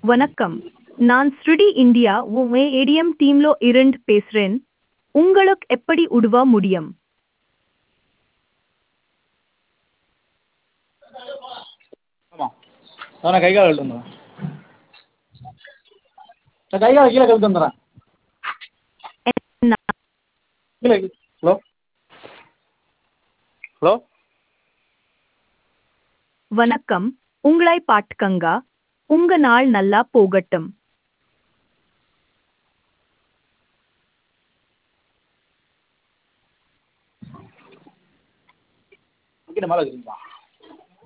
வணக்கம் நான் ஸ்ருடி இந்தியா உமே ஏடிஎம் டீம்லோ இருந்து பேசுறேன் உங்களுக்கு எப்படி உதவ முடியும் ஆமாம் நான் கை கால் கழுவிட்டு வந்துடுறேன் நான் கை காலை கீழே கழுவிட்டு வந்துடுறேன் நான் கீழே ஹலோ ஹலோ வணக்கம் உங்களை பாட்டுக்கங்க உங்க நாள் நல்லா போகட்டும் இங்கே மேலே வச்சுருங்களா